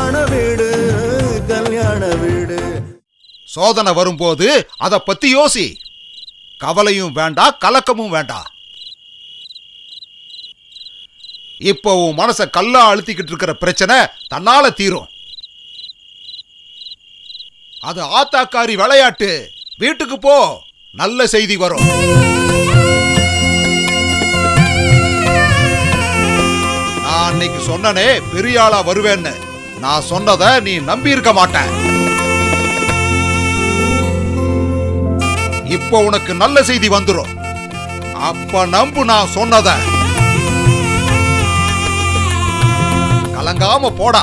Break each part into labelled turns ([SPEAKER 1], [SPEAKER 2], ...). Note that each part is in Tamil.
[SPEAKER 1] கல்யாண வீடு கல்யாண வீடு
[SPEAKER 2] சோதனை வரும்போது அத பத்தி யோசி கவலையும் வேண்டாம் கலக்கமும் வேண்டாம் இப்போ உன் மனச கல்லா அழுத்திக்கிட்டு இருக்கிற பிரச்சனை தன்னால தீரும் அது ஆத்தாக்காரி விளையாட்டு வீட்டுக்கு போ நல்ல செய்தி வரும் நான் அன்னைக்கு சொன்னனே பெரிய ஆளா வருவேன்னு நான் சொன்னதை நீ நம்பி இருக்க மாட்ட இப்போ உனக்கு நல்ல செய்தி வந்துரும் அப்ப நம்பு நான் சொன்னத கலங்காம போடா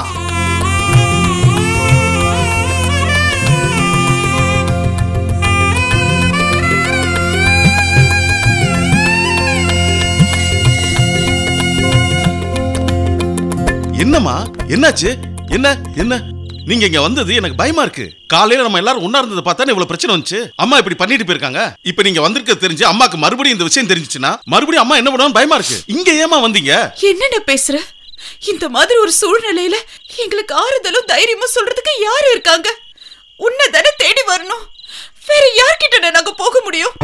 [SPEAKER 3] என்னம்மா என்னாச்சு என்ன என்ன நீங்க இங்க வந்தது எனக்கு பயமா இருக்கு காலையில நம்ம எல்லாரும் ஒண்ணா இருந்ததை பார்த்தா இவ்வளவு பிரச்சனை வந்துச்சு அம்மா இப்படி பண்ணிட்டு போயிருக்காங்க இப்ப நீங்க வந்திருக்க தெரிஞ்சு அம்மாக்கு மறுபடியும் இந்த விஷயம் தெரிஞ்சுச்சுன்னா மறுபடியும் அம்மா என்ன பண்ணுவான்னு பயமா இருக்கு இங்க ஏமா வந்தீங்க
[SPEAKER 4] என்னென்ன பேசுற இந்த மாதிரி ஒரு சூழ்நிலையில எங்களுக்கு ஆறுதலும் தைரியமும் சொல்றதுக்கு யாரு இருக்காங்க உன்னை தானே தேடி வரணும் வேற யார்கிட்ட நாங்க போக முடியும்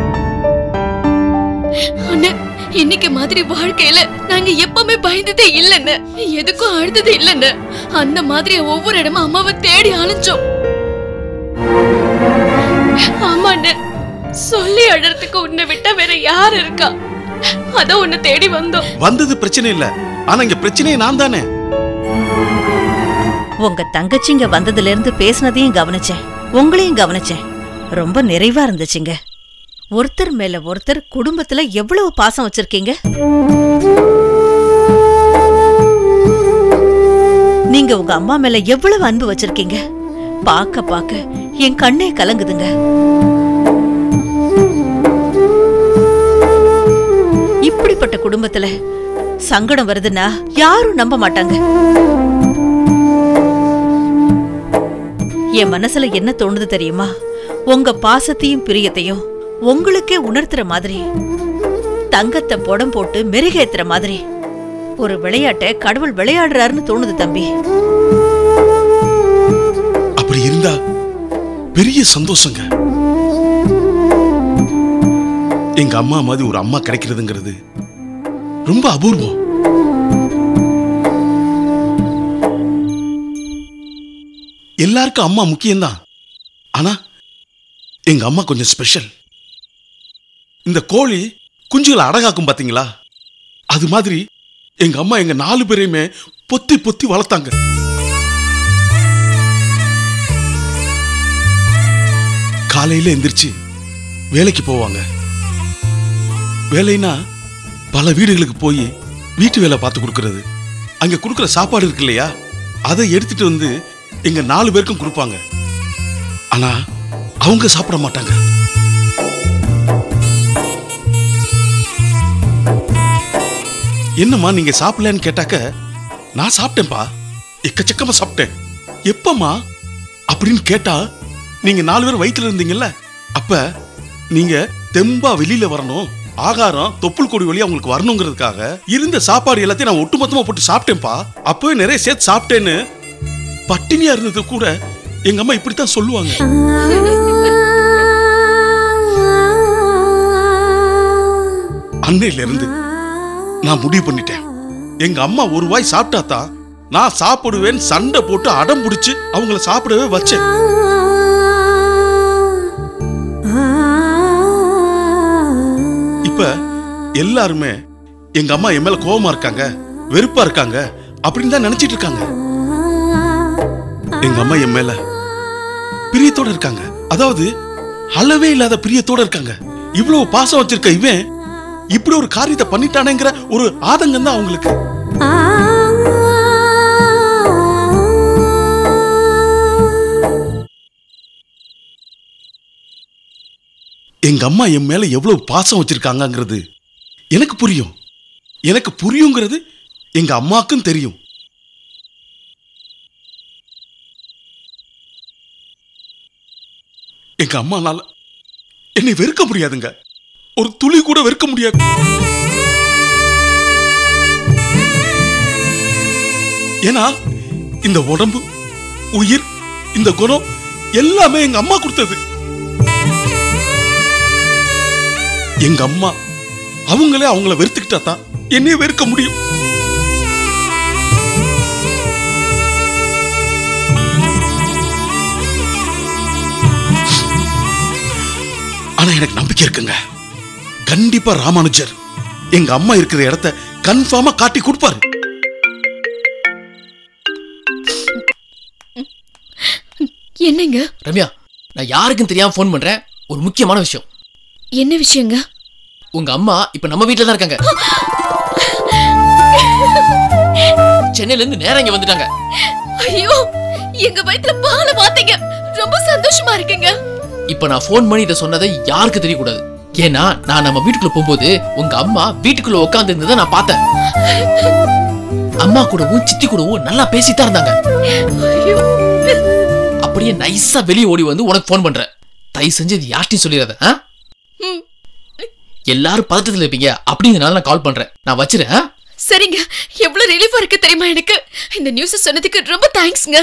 [SPEAKER 5] அண்ணா இன்னைக்கு மாதிரி வாழ்க்கையில நாங்க எப்பவுமே பயந்ததே இல்லைன்னு எதுக்கும் அழுததே இல்லைன்னு அந்த மாதிரி ஒவ்வொரு இடமா அம்மாவை தேடி அலைஞ்சோம் ஆமா அண்ணே சொல்லி அழறதுக்கு உன்னை விட்டா வேற யார் இருக்கா அதான் உன்னை தேடி வந்தோம்
[SPEAKER 3] வந்தது பிரச்சனை இல்ல ஆனா இங்க பிரச்சனையே நான் தானே
[SPEAKER 6] உங்க தங்கச்சிங்க வந்ததுல இருந்து பேசுனதையும் கவனிச்சேன் உங்களையும் கவனிச்சேன் ரொம்ப நிறைவா இருந்துச்சுங்க ஒருத்தர் மேல ஒருத்தர் குடும்பத்துல எவ்வளவு பாசம் வச்சிருக்கீங்க நீங்க உங்க அம்மா மேல எவ்வளவு அன்பு வச்சிருக்கீங்க பாக்க பாக்க என் கண்ணே கலங்குதுங்க இப்படிப்பட்ட குடும்பத்துல சங்கடம் வருதுன்னா யாரும் நம்ப மாட்டாங்க என் மனசுல என்ன தோணுது தெரியுமா உங்க பாசத்தையும் பிரியத்தையும் உங்களுக்கே உணர்த்துற மாதிரி தங்கத்தை புடம் போட்டு மெருகேத்துற மாதிரி ஒரு விளையாட்டை கடவுள் விளையாடுறாருன்னு தோணுது தம்பி
[SPEAKER 3] அப்படி இருந்தா பெரிய சந்தோஷங்க எங்க அம்மா மாதிரி ஒரு அம்மா கிடைக்கிறதுங்கிறது ரொம்ப அபூர்வம் எல்லாருக்கும் அம்மா முக்கியம்தான் ஆனா எங்க அம்மா கொஞ்சம் ஸ்பெஷல் இந்த கோழி குஞ்சுகளை அடகாக்கும் பாத்தீங்களா அது மாதிரி எங்க அம்மா எங்க நாலு பேரையுமே பொத்தி பொத்தி வளர்த்தாங்க காலையில எந்திரிச்சு வேலைக்கு போவாங்க வேலைனா பல வீடுகளுக்கு போய் வீட்டு வேலை பார்த்து கொடுக்கறது அங்க கொடுக்குற சாப்பாடு இருக்கு இல்லையா அதை எடுத்துட்டு வந்து எங்க நாலு பேருக்கும் கொடுப்பாங்க ஆனா அவங்க சாப்பிட மாட்டாங்க என்னம்மா நீங்க சாப்பிடலன்னு கேட்டாக்க நான் சாப்பிட்டேன்பா எக்கச்சக்கமா சாப்பிட்டேன் எப்பம்மா அப்படின்னு கேட்டா நீங்க நாலு பேர் வயித்துல இருந்தீங்கல்ல அப்ப நீங்க தெம்பா வெளியில வரணும் ஆகாரம் தொப்புள் கொடி வழியா உங்களுக்கு வரணுங்கிறதுக்காக இருந்த சாப்பாடு எல்லாத்தையும் நான் ஒட்டுமொத்தமா போட்டு சாப்பிட்டேன்ப்பா அப்பவே நிறைய சேர்த்து சாப்பிட்டேன்னு பட்டினியா இருந்தது கூட எங்க அம்மா இப்படித்தான் சொல்லுவாங்க அன்னையில இருந்து நான் முடிவு பண்ணிட்டேன் எங்க அம்மா ஒரு வாய் சாப்பிட்டா தான் நான் சாப்பிடுவேன் சண்டை போட்டு அடம் பிடிச்சு அவங்கள சாப்பிடவே வச்சேன் இப்ப எல்லாருமே எங்க அம்மா என் மேல கோவமா இருக்காங்க வெறுப்பா இருக்காங்க அப்படின்னு தான் நினைச்சிட்டு இருக்காங்க எங்க அம்மா என் மேல பிரியத்தோட இருக்காங்க அதாவது அளவே இல்லாத பிரியத்தோட இருக்காங்க இவ்வளவு பாசம் வச்சிருக்க இவன் இப்படி ஒரு காரியத்தை பண்ணிட்டானேங்கிற ஒரு ஆதங்கம் தான் அவங்களுக்கு எங்க அம்மா என் மேல எவ்வளவு பாசம் வச்சிருக்காங்கங்கிறது எனக்கு புரியும் எனக்கு புரியுங்கிறது எங்க அம்மாக்கும் தெரியும் எங்க அம்மானால என்னை வெறுக்க முடியாதுங்க ஒரு துளி கூட வெறுக்க முடியாது ஏன்னா இந்த உடம்பு உயிர் இந்த குணம் எல்லாமே எங்க அம்மா கொடுத்தது எங்க அம்மா அவங்களே அவங்கள வெறுத்துக்கிட்டா தான் என்னைய வெறுக்க முடியும் ஆனா எனக்கு நம்பிக்கை இருக்குங்க கண்டிப்பா ராமானுஜர் எங்க அம்மா இருக்கிற இடத்த கன்ஃபார்மா காட்டி கொடுப்பாரு
[SPEAKER 5] என்னங்க
[SPEAKER 7] ரம்யா நான் யாருக்கும் தெரியாம ஃபோன் பண்றேன் ஒரு முக்கியமான விஷயம்
[SPEAKER 5] என்ன விஷயங்க
[SPEAKER 7] உங்க அம்மா இப்ப நம்ம வீட்ல தான் இருக்காங்க சென்னையில இருந்து நேரா இங்க வந்துட்டாங்க
[SPEAKER 5] ஐயோ எங்க வயித்துல பால பாத்தீங்க ரொம்ப சந்தோஷமா இருக்குங்க
[SPEAKER 7] இப்ப நான் ஃபோன் பண்ணி இதை சொன்னதை யாருக்கு தெரியக்கூடாது ஏன்னா நான் நம்ம வீட்டுக்குள்ள போகும்போது உங்க அம்மா வீட்டுக்குள்ள உட்கார்ந்து இருந்ததை நான் பார்த்தேன் அம்மா கூடவும் சித்தி கூடவும் நல்லா பேசித்தான் இருந்தாங்க
[SPEAKER 5] ஐயோ
[SPEAKER 7] அப்படியே நைஸா வெளியே ஓடி வந்து உனக்கு ஃபோன் பண்றேன் தயவு செஞ்சு இது யார்ட்டையும் சொல்லிடாத ஆ?
[SPEAKER 5] ம்.
[SPEAKER 7] எல்லாரும் பதட்டத்துல இருப்பீங்க அப்படிங்கறனால நான் கால் பண்றேன் நான் வச்சிரேன் ஆ?
[SPEAKER 5] சரிங்க எவ்வளவு ரிலீஃபா இருக்கு தெரியுமா எனக்கு இந்த நியூஸ் சொன்னதுக்கு ரொம்ப தேங்க்ஸ்ங்க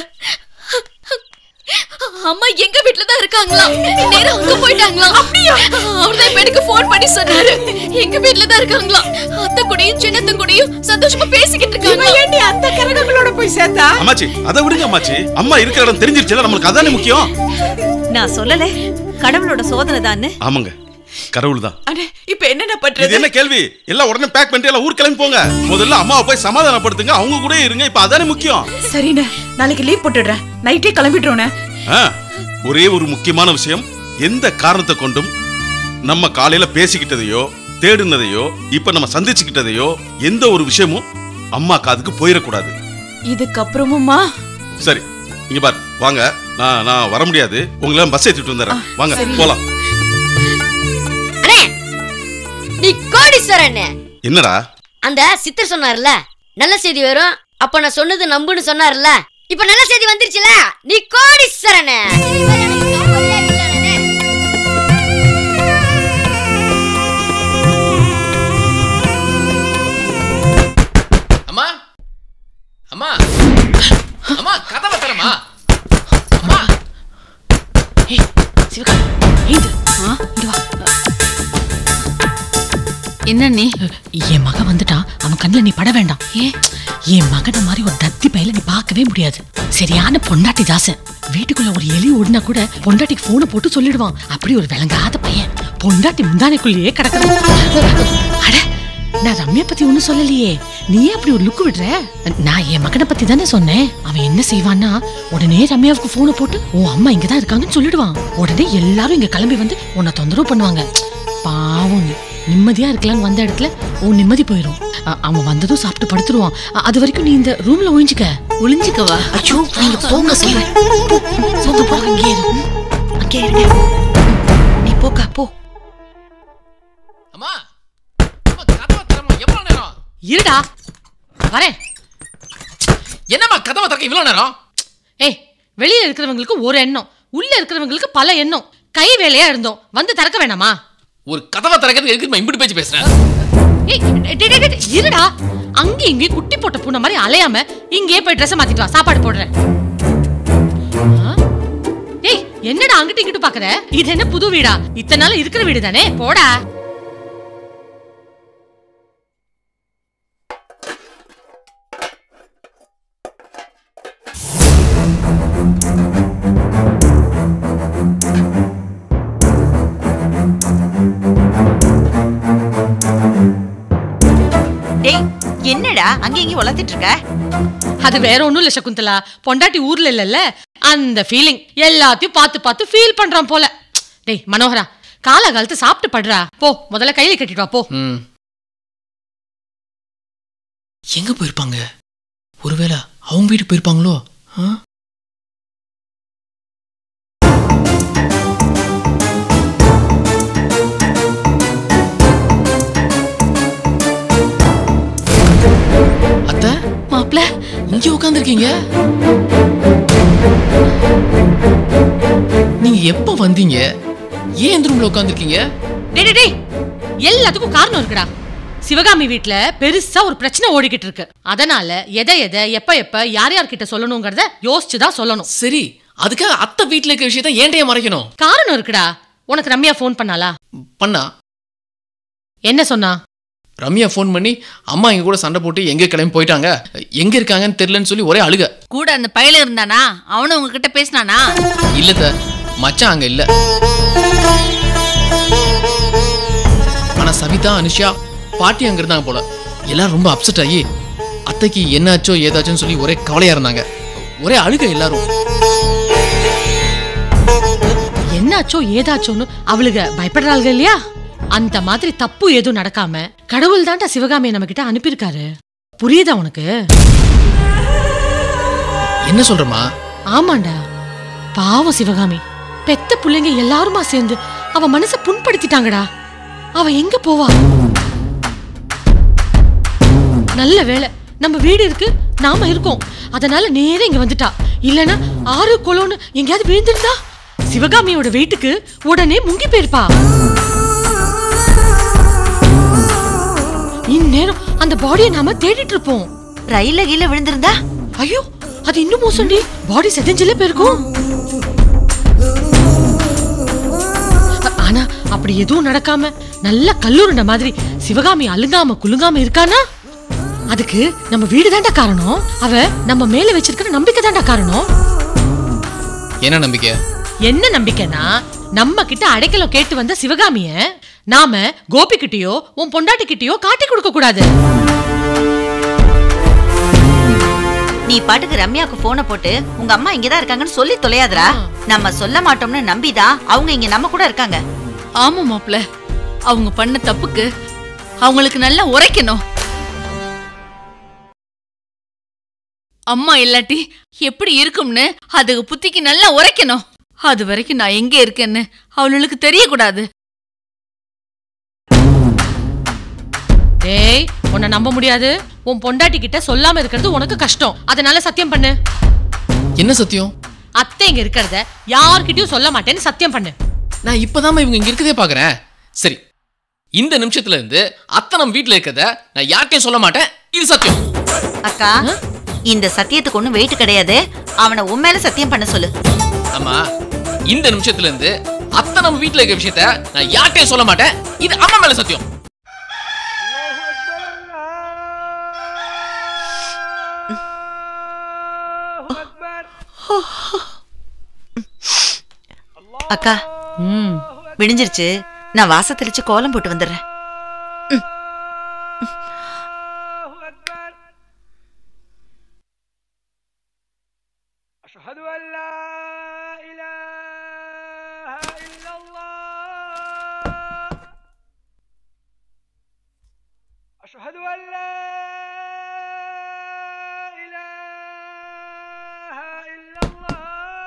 [SPEAKER 5] அம்மா எங்க வீட்ல தான் இருக்காங்களா நேரா அங்க போயிட்டாங்களா அப்படியா அவர்தான் இப்ப எனக்கு ஃபோன் பண்ணி சொன்னாரு எங்க வீட்ல தான் இருக்காங்களா அத்தை கூடயும் சின்னத்த கூடயும் சந்தோஷமா பேசிக்கிட்டு இருக்காங்க
[SPEAKER 4] ஏண்டி அந்த கரகங்களோட போய் சேர்த்தா
[SPEAKER 3] அம்மாச்சி அதை விடுங்க அம்மாச்சி அம்மா இருக்கிற இடம் தெரிஞ்சிருச்சுல நம்மளுக்கு அதானே முக்கியம்
[SPEAKER 6] நான் சொல்லல கடவுளோட சோதனை தான்னு
[SPEAKER 3] ஆமாங்க கடவுள் தான்
[SPEAKER 4] அண்ணே இப்ப என்னென்ன
[SPEAKER 3] இது
[SPEAKER 4] பண்றது
[SPEAKER 3] என்ன கேள்வி எல்லாம் உடனே பேக் பண்ணிட்டு எல்லாம் ஊர் கிளம்பி போங்க முதல்ல அம்மாவை போய் சமாதானப்படுத்துங்க அவங்க கூட இருங்க இப்ப அதானே முக்கியம்
[SPEAKER 4] சரிண்ணே நாளைக்கு லீவ் போட்டுடுறேன் நைட்டே கிளம்பிடுறோண்ணே
[SPEAKER 3] ஆ, ஒரே ஒரு முக்கியமான விஷயம் எந்த காரணத்தை கொண்டும் நம்ம காலையில பேசிக்கிட்டதையோ தேடுனதையோ இப்ப நம்ம சந்திச்சுக்கிட்டதையோ எந்த ஒரு விஷயமும் அம்மா காதுக்கு போயிடக்கூடாது
[SPEAKER 4] இதுக்கப்புறமுமா
[SPEAKER 3] சரி இங்க பார் வாங்க நான் நான் வர முடியாது உங்களை பஸ் ஏத்திட்டு வந்துடுறேன் வாங்க
[SPEAKER 4] சரி.
[SPEAKER 3] போலாம்
[SPEAKER 8] அண்ணே நீ கோடீஸ்வரன்
[SPEAKER 3] என்னடா
[SPEAKER 8] அந்த சித்தர் சொன்னார்ல நல்ல செய்தி வரும் அப்ப நான் சொன்னது நம்புன்னு சொன்னார்ல இப்ப நல்ல செய்தி வந்துருச்சுல நீ கோடீஸ்வரன்
[SPEAKER 7] அம்மா அம்மா அம்மா கதவை தரமா அம்மா
[SPEAKER 9] என்ன நீ என் மகன் வந்துட்டான் அவன் கண்ணுல நீ பட வேண்டாம் ஏன் என் மகனை மாதிரி ஒரு தத்தி பையில நீ பார்க்கவே முடியாது சரியான பொண்டாட்டி தாசன் வீட்டுக்குள்ள ஒரு எலி ஓடினா கூட பொண்டாட்டிக்கு போனை போட்டு சொல்லிடுவான் அப்படி ஒரு விளங்காத பையன் பொண்டாட்டி முந்தானைக்குள்ளேயே கிடக்குறான் அட நான் ரம்யா பத்தி ஒண்ணும் சொல்லலையே நீ ஏன் அப்படி ஒரு லுக்கு விடுற நான் என் மகனை பத்தி தானே சொன்னேன் அவன் என்ன செய்வான்னா உடனே ரம்யாவுக்கு போனை போட்டு உன் அம்மா இங்கதான் இருக்காங்கன்னு சொல்லிடுவான் உடனே எல்லாரும் இங்க கிளம்பி வந்து உன்னை தொந்தரவு பண்ணுவாங்க பாவம் நீ நிம்மதியா இருக்கலாம்னு வந்த இடத்துல உன் நிம்மதி போயிடும் அ- அவன் வந்ததும் சாப்பிட்டு படுத்துருவான் அ- அது வரைக்கும் நீ இந்த ரூம்ல ஒழிஞ்சுக்க
[SPEAKER 6] ஒளிஞ்சுக்கவா
[SPEAKER 9] ஐயோ நீங்க போங்க சொல்றேன் போங்க போங்க இங்கே இரு
[SPEAKER 6] அங்கே இருங்க நீ போக்கா போ
[SPEAKER 7] அம்மா அம்மா கதவை தரமா எவ்வளவு நேரம்
[SPEAKER 9] இருடா வரேன்
[SPEAKER 7] என்னம்மா கதவை திறக்க இவ்வளவு நேரம்
[SPEAKER 9] ஏய் வெளியில இருக்கிறவங்களுக்கு ஒரு எண்ணம் உள்ள இருக்கிறவங்களுக்கு பல எண்ணம் கை வேலையா இருந்தோம் வந்து திறக்க வேணாமா
[SPEAKER 7] ஒரு கதவை திறக்கிறது எதுக்கு இம்பிட்டு பேச்சு பேசுறேன்
[SPEAKER 9] ஏய் டே, டே, டே, டே, இருடா அங்க இங்கே குட்டி போட்ட பூனை மாதிரி அலையாம இங்கேயே போய் ட்ரெஸ் மாத்திட்டு வா சாப்பாடு போடுறேன் ஆ? ஏய் என்னடா அங்கிட்டு இங்கிட்டு பாக்குற இது என்ன புது வீடா இத்தனை நாள் இருக்கிற வீடு தானே போடா
[SPEAKER 6] டேய் என்னடா அங்கே இங்கே வளர்த்திட்டு இருக்க
[SPEAKER 9] அது வேற ஒண்ணும் இல்ல சகுந்தலா பொண்டாட்டி ஊர்ல இல்லல்ல அந்த ஃபீலிங் எல்லாத்தையும் பார்த்து பார்த்து ஃபீல் பண்றான் போல டேய் மனோகரா காலகாலத்து சாப்பிட்டு படுறா போ முதல்ல கையில கட்டிட்டு வா போ
[SPEAKER 7] ம். எங்க போயிருப்பாங்க ஒருவேளை அவங்க வீட்டுக்கு போயிருப்பாங்களோ ஆ? அத்தை
[SPEAKER 9] மாப்ள
[SPEAKER 7] இங்க உட்காந்துருக்கீங்க நீங்க எப்ப வந்தீங்க ஏன் இந்த ரூம்ல உட்காந்துருக்கீங்க
[SPEAKER 9] டேய் டேய், டேய் எல்லாத்துக்கும் காரணம் இருக்குடா சிவகாமி வீட்ல பெருசா ஒரு பிரச்சனை ஓடிக்கிட்டு இருக்கு அதனால எதை எதை எப்ப எப்ப யார் யார்கிட்ட சொல்லணுங்கிறத யோசிச்சு தான் சொல்லணும்
[SPEAKER 7] சரி அதுக்காக அத்தை வீட்ல இருக்க விஷயத்த ஏன்டைய மறைக்கணும்
[SPEAKER 9] காரணம் இருக்குடா உனக்கு ரம்யா ஃபோன் பண்ணாளா
[SPEAKER 7] பண்ணா
[SPEAKER 9] என்ன சொன்னா
[SPEAKER 7] ரம்யா ஃபோன் பண்ணி அம்மா எங்க கூட சண்டை போட்டு எங்க கிளம்பி போயிட்டாங்க எங்க இருக்காங்கன்னு தெரியலன்னு சொல்லி ஒரே அழுக
[SPEAKER 10] கூட அந்த பையல இருந்தானா அவனும் உங்ககிட்ட பேசினானா
[SPEAKER 7] இல்ல மச்சான் அங்க இல்ல ஆனா சவிதா அனுஷா பாட்டி அங்க இருந்தாங்க போல எல்லாரும் ரொம்ப அப்செட் ஆகி அத்தைக்கு என்னாச்சோ ஏதாச்சோன்னு சொல்லி ஒரே கவலையா இருந்தாங்க ஒரே அழுக எல்லாரும்
[SPEAKER 9] என்னாச்சோ ஏதாச்சோன்னு அவளுக பயப்படுறாளுக இல்லையா அந்த மாதிரி தப்பு எதுவும் நடக்காம கடவுள் தான்டா சிவகாமியை நம்ம கிட்ட அனுப்பியிருக்காரு புரியுதா உனக்கு
[SPEAKER 7] என்ன சொல்றமா
[SPEAKER 9] ஆமாண்டா பாவம் சிவகாமி பெத்த புள்ளைங்க எல்லாருமா சேர்ந்து அவ மனச புண்படுத்திட்டாங்கடா அவ எங்க போவா நல்ல வேளை நம்ம வீடு இருக்கு நாம இருக்கோம் அதனால நேரா இங்க வந்துட்டா இல்லனா ஆறு குளம்னு எங்கேயாவது விழுந்திருந்தா சிவகாமியோட வீட்டுக்கு உடனே முங்கி போயிருப்பா இந்நேரம் அந்த பாடியை நாம தேடிட்டு இருப்போம்
[SPEAKER 6] ரயில்ல கீழ விழுந்திருந்தா
[SPEAKER 9] ஐயோ அது இன்னும் மோசம்டி பாடி செதஞ்சில போயிருக்கும் அ- ஆனா அப்படி எதுவும் நடக்காம நல்ல கல்லூருண்ட மாதிரி சிவகாமி அழுங்காம குலுங்காம இருக்கானா அதுக்கு நம்ம வீடு தான்டா காரணம் அவ நம்ம மேல வச்சிருக்கிற நம்பிக்கை தான்டா காரணம்
[SPEAKER 7] என்ன நம்பிக்கை
[SPEAKER 9] என்ன நம்பிக்கைனா நம்ம கிட்ட அடைக்கலம் கேட்டு வந்த சிவகாமிய நாம கோபி கிட்டயோ உன் பொண்டாட்டி கிட்டயோ காட்டி கொடுக்க கூடாது
[SPEAKER 6] நீ பாட்டுக்கு ரம்யாக்கு போனை போட்டு உங்க அம்மா இங்கதான் இருக்காங்கன்னு சொல்லி தொலையாதடா நம்ம சொல்ல மாட்டோம்னு நம்பிதான் அவங்க இங்க நம்ம கூட இருக்காங்க
[SPEAKER 10] ஆமா மாப்ள அவங்க பண்ண தப்புக்கு அவங்களுக்கு நல்லா உரைக்கணும் அம்மா இல்லாட்டி எப்படி இருக்கும்னு அதுக்கு புத்திக்கு நல்லா உரைக்கணும் அது வரைக்கும் நான் எங்க இருக்கேன்னு அவளுக்கு தெரியக்கூடாது
[SPEAKER 9] டேய் உன்னை நம்ப முடியாது உன் பொண்டாட்டி கிட்ட சொல்லாம இருக்கிறது உனக்கு கஷ்டம் அதனால சத்தியம் பண்ணு
[SPEAKER 7] என்ன சத்தியம்
[SPEAKER 9] அத்தை இங்க இருக்கிறத யார்கிட்டயும் சொல்ல மாட்டேன்னு சத்தியம் பண்ணு
[SPEAKER 7] நான் இப்பதாம்மா இவங்க இங்க இருக்கதே பாக்குறேன் சரி இந்த நிமிஷத்துல இருந்து அத்தை நம்ம வீட்ல இருக்கத நான் யார்கிட்டயும் சொல்ல மாட்டேன் இது சத்தியம்
[SPEAKER 6] அக்கா இந்த சத்தியத்துக்கு ஒண்ணும் வெயிட் கிடையாது அவனை உன் மேல சத்தியம் பண்ண சொல்லு
[SPEAKER 7] அம்மா இந்த நிமிஷத்துல இருந்து அத்தை நம்ம வீட்ல இருக்க விஷயத்த நான் யார்கிட்டயும் சொல்ல மாட்டேன் இது அம்மா மேல சத்தியம்
[SPEAKER 6] அக்கா விடிஞ்சிருச்சு நான் வாச தெளிச்சு கோலம் போட்டு வந்துடுறேன்
[SPEAKER 11] أشهد أن لا إله إلا الله أشهد أن لا إله إلا الله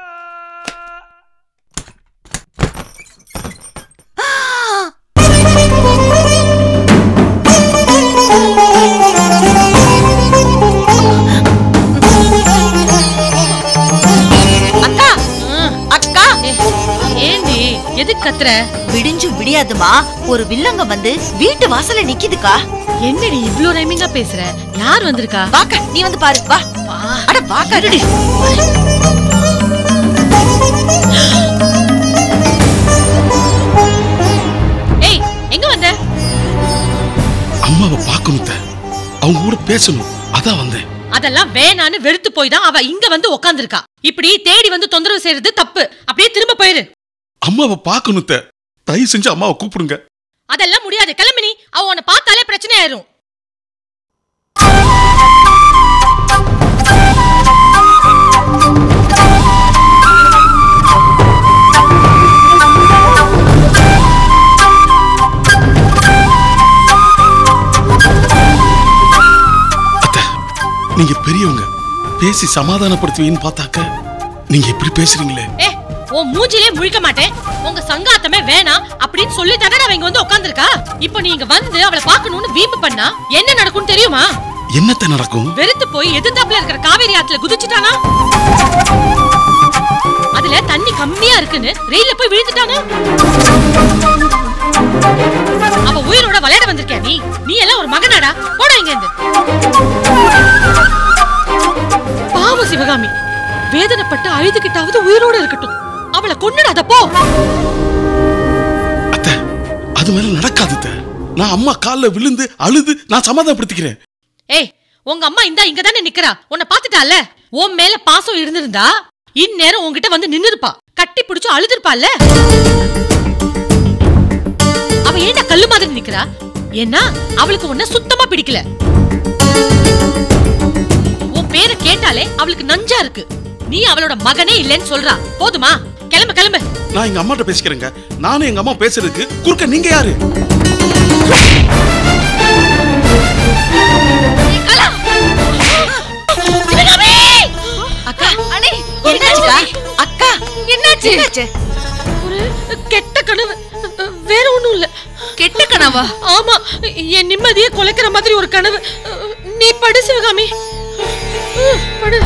[SPEAKER 6] அக்கா அக்கா
[SPEAKER 9] ஏண்டி எதுக்கு கத்துற
[SPEAKER 6] விடிஞ்சு விடியாதுமா ஒரு வில்லங்க வந்து வீட்டு வாசல்ல நிக்குதுக்கா
[SPEAKER 9] என்னடி இவ்ளோ ரைமிங்கா பேசுற யார் வந்திருக்கா
[SPEAKER 6] வாக்கா நீ வந்து பாரு வா அட வாக்கா
[SPEAKER 9] ஏய் எங்க வந்த
[SPEAKER 3] அம்மாவை பார்க்கணும் அத்தை. அவங்க கூட பேசணும் அதான் வந்தேன்
[SPEAKER 9] அதெல்லாம் வேணான்னு வெறுத்து போய் தான் அவ இங்க வந்து உக்காந்துருக்கா இப்படி தேடி வந்து தொந்தரவு செய்யறது தப்பு அப்படியே திரும்ப போயிரு
[SPEAKER 3] அம்மாவை பார்க்கணும் அத்தை. தயவு செஞ்சு அம்மாவை கூப்பிடுங்க
[SPEAKER 9] அதெல்லாம் முடியாது கிளம்பி நீ அவ உன்னை பார்த்தாலே பிரச்சனை ஆயிரும்
[SPEAKER 3] அத்தை நீங்க பெரியவங்க பேசி சமாதானப்படுத்துவீங்கன்னு பார்த்தாக்க நீங்க இப்படி பேசுறீங்களே
[SPEAKER 9] ஏ உன் மூஞ்சிலே முழிக்க மாட்டேன் உங்க சங்காத்தமே வேணாம் அப்படின்னு சொல்லி தானே அவ இங்க வந்து உட்காந்துருக்கா இப்போ நீ இங்க வந்து அவளை பார்க்கணும்னு வீம்பு பண்ணா என்ன நடக்கும்னு தெரியுமா
[SPEAKER 3] என்னத்த நடக்கும்
[SPEAKER 9] வெறுத்து போய் எதிர்த்தாப்புல இருக்கிற காவேரி ஆத்துல குதிச்சுட்டானா அதுல தண்ணி கம்மியா இருக்குன்னு ரயில்ல போய் விழுந்துட்டானா அவ உயிரோட விளையாட வந்திருக்கியா நீ நீ எல்லாம் ஒரு மகனாடா போடா இங்க இருந்து பாவம் சிவகாமி வேதனைப்பட்டு அழுதுகிட்டாவது உயிரோட இருக்கட்டும் அவளை கொன்னுடாத போ
[SPEAKER 3] அத்தை அது மாதிரி நடக்காது அத்தை. நான் அம்மா கால்ல விழுந்து அழுது நான் சமாதானப்படுத்திக்கிறேன்
[SPEAKER 9] ஏய் உங்க அம்மா இந்தா இங்க தானே நிக்கிறா உன்னை பாத்துட்டால உன் மேல பாசம் இருந்திருந்தா இந்நேரம் உன்கிட்ட வந்து நின்னுருப்பா கட்டி பிடிச்சு அழுதுருப்பால அவ ஏன்டா கல்லு மாதிரி நிக்கிறா ஏன்னா அவளுக்கு உன்ன சுத்தமா பிடிக்கல உன் பேரை கேட்டாலே அவளுக்கு நஞ்சா இருக்கு நீ அவளோட மகனே இல்லைன்னு சொல்றா போதுமா கிளம்பு கிளம்பு
[SPEAKER 3] நான் எங்க அம்மாட்ட பேசிக்கிறேங்க நானும் எங்க அம்மா பேசுறதுக்கு குறுக்க நீங்க யாரு
[SPEAKER 4] அக்கா
[SPEAKER 5] அண்ணே
[SPEAKER 4] என்னாச்சுக்கா அக்கா
[SPEAKER 5] என்னாச்சு
[SPEAKER 4] என்னாச்சு
[SPEAKER 9] ஒரு கெட்ட கனவு வேற ஒண்ணும் இல்ல
[SPEAKER 10] கெட்ட கனவா
[SPEAKER 9] ஆமா என் நிம்மதியை குலைக்கிற மாதிரி ஒரு கனவு நீ படு சிவகாமி படு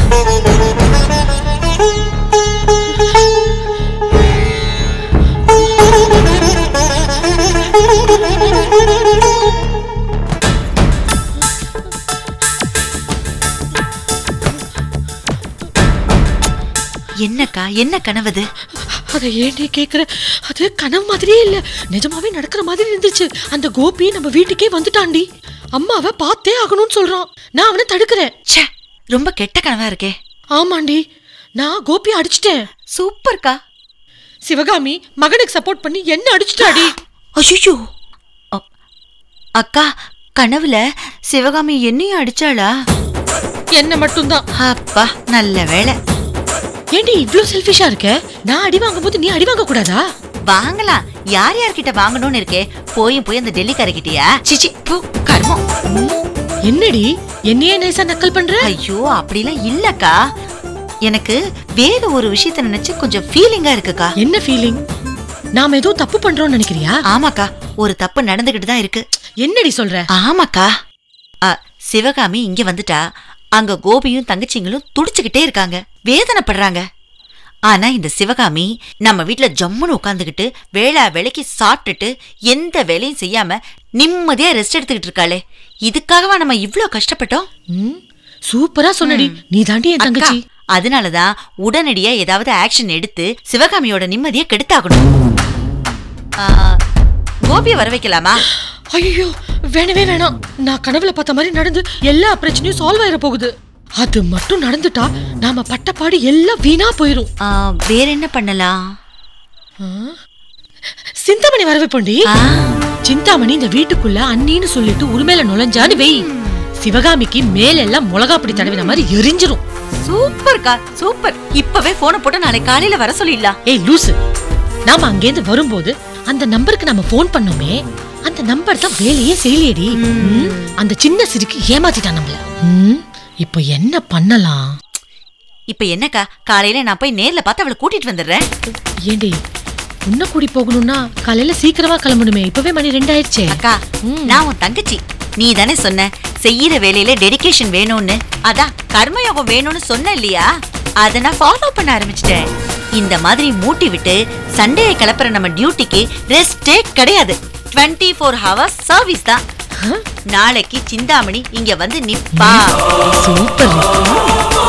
[SPEAKER 4] என்னக்கா என்ன கனவுது
[SPEAKER 9] அதை ஏன் நீ கேக்குற அது கனவு மாதிரியே இல்ல நிஜமாவே நடக்கிற மாதிரி இருந்துச்சு அந்த கோபி நம்ம வீட்டுக்கே வந்துட்டான்டி அம்மாவை பார்த்தே ஆகணும்னு சொல்றான் நான் அவனை தடுக்கிறேன்
[SPEAKER 4] ச்சே ரொம்ப கெட்ட கனவா இருக்கே
[SPEAKER 9] ஆமாண்டி நான் கோபியை அடிச்சிட்டேன்
[SPEAKER 4] சூப்பர்க்கா
[SPEAKER 9] சிவகாமி மகனுக்கு சப்போர்ட் பண்ணி என்ன அடிச்சிட்டாடி
[SPEAKER 4] அய்யோ அக்கா கனவுல சிவகாமி என்னையும் அடிச்சாளா
[SPEAKER 9] என்ன மட்டும்தான்
[SPEAKER 4] அப்பா நல்ல வேளை
[SPEAKER 9] ஏண்டி இவ்ளோ செல்ஃபிஷா இருக்க நான் அடி வாங்கும் போது நீ அடி வாங்க கூடாதா
[SPEAKER 4] வாங்கலாம் யார் யார்கிட்ட வாங்கணும்னு இருக்கே போய் போய் அந்த டெல்லிக்காரகிட்டயா சிச்சி பூ கர்மம்
[SPEAKER 9] என்னடி என்னையே நைசா நக்கல் பண்ற
[SPEAKER 4] ஐயோ அப்படிலாம் இல்லக்கா எனக்கு வேற ஒரு விஷயத்த நினைச்சு கொஞ்சம் ஃபீலிங்கா இருக்குக்கா
[SPEAKER 9] என்ன ஃபீலிங் நாம ஏதோ தப்பு பண்றோம்னு நினைக்கிறியா
[SPEAKER 4] ஆமாக்கா ஒரு தப்பு நடந்துகிட்டு தான் இருக்கு
[SPEAKER 9] என்னடி சொல்ற
[SPEAKER 4] ஆமாக்கா அ, சிவகாமி இங்க வந்துட்டா அங்க கோபியும் தங்கச்சிங்களும் துடிச்சுக்கிட்டே இருக்காங்க வேதனைப்படுறாங்க ஆனா இந்த சிவகாமி நம்ம வீட்ல ஜம்முன்னு உட்காந்துக்கிட்டு வேளா வேலைக்கு சாப்பிட்டுட்டு எந்த வேலையும் செய்யாம நிம்மதியா ரெஸ்ட் எடுத்துக்கிட்டு இருக்காளே இதுக்காகவா நம்ம இவ்ளோ கஷ்டப்பட்டோம்
[SPEAKER 9] ம், சூப்பரா சொன்னடி நீ தாண்டி என் தங்கச்சி
[SPEAKER 4] அக்கா, அதனாலதான் உடனடியா ஏதாவது ஆக்ஷன் எடுத்து சிவகாமியோட நிம்மதியை கெடுத்தாகணும் ஆ, கோபியை வர வைக்கலாமா
[SPEAKER 9] ஐயோ வேணவே வேணாம் நான் கனவுல பார்த்த மாதிரி நடந்து எல்லா பிரச்சனையும் சால்வ் ஆயிர போகுது அது மட்டும் நடந்துட்டா நாம பட்டப்பாடு எல்லாம் வீணா போயிரும்
[SPEAKER 4] ஆ, வேற என்ன பண்ணலாம்
[SPEAKER 9] சிந்தாமணி வர வைப்போண்டி சிந்தாமணி இந்த வீட்டுக்குள்ள அண்ணின்னு சொல்லிட்டு உரிமையில நுழைஞ்சான்னு வெய் சிவகாமிக்கு மேலெல்லாம் மிளகா பொடி தடவின மாதிரி எரிஞ்சிரும்
[SPEAKER 4] சூப்பர்க்கா சூப்பர் இப்பவே போன போட்டு நாளை காலையில வர சொல்லிடலாம்
[SPEAKER 9] ஏய் லூசு நாம அங்கேருந்து வரும்போது அந்த நம்பருக்கு நம்ம ஃபோன் பண்ணோமே அந்த நம்பர் தான் வேலையே செய்யலையேடி ம், அந்த சின்ன சிரிக்கு ஏமாத்திட்டான் நம்மள ம், இப்போ என்ன பண்ணலாம்
[SPEAKER 4] இப்ப என்னக்கா காலையில நான் போய் நேர்ல பார்த்து அவளை கூட்டிட்டு வந்துடுறேன்
[SPEAKER 9] ஏண்டி உன்ன கூடி போகணும்னா காலையில சீக்கிரமா கிளம்பணுமே இப்பவே மணி ரெண்டாயிருச்சே
[SPEAKER 4] அக்கா நான் உன் தங்கச்சி நீ தானே சொன்ன செய்யற வேலையில டெடிகேஷன் வேணும்னு அதான் கர்மயோகம் வேணும்னு சொன்ன இல்லையா அதை நான் ஃபாலோ பண்ண ஆரம்பிச்சிட்டேன் இந்த மாதிரி மூட்டி விட்டு சண்டையை கிளப்புற நம்ம டியூட்டிக்கு ரெஸ்டே கிடையாது டுவெண்ட்டி ஃபோர் ஹவர்ஸ் சர்வீஸ் தான் நாளைக்கு சிந்தாமணி இங்க வந்து நிப்பா
[SPEAKER 9] சூப்பர்